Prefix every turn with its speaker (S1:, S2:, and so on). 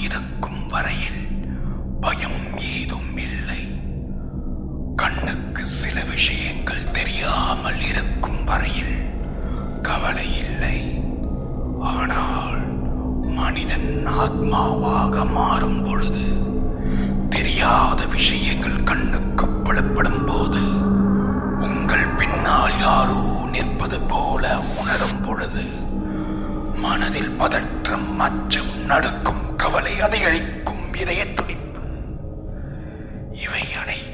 S1: இருக்கும் வரையில் பயம் ஏதும் இல்லை கண்ணுக்கு சில விஷயங்கள் தெரியாமல் இருக்கும் வரையில் கவலை இல்லை ஆனால் மனிதன் ஆத்மாவாக மாறும் பொழுது தெரியாத விஷயங்கள் கண்ணுக்கு புலப்படும் போது உங்கள் பின்னால் யாரோ நிற்பது போல உணரும் பொழுது மனதில் பதற்றம் அச்சம் நடுக்கும் கவலை அதிகரிக்கும் இதய துடிப்பு இவை அனைத்தும்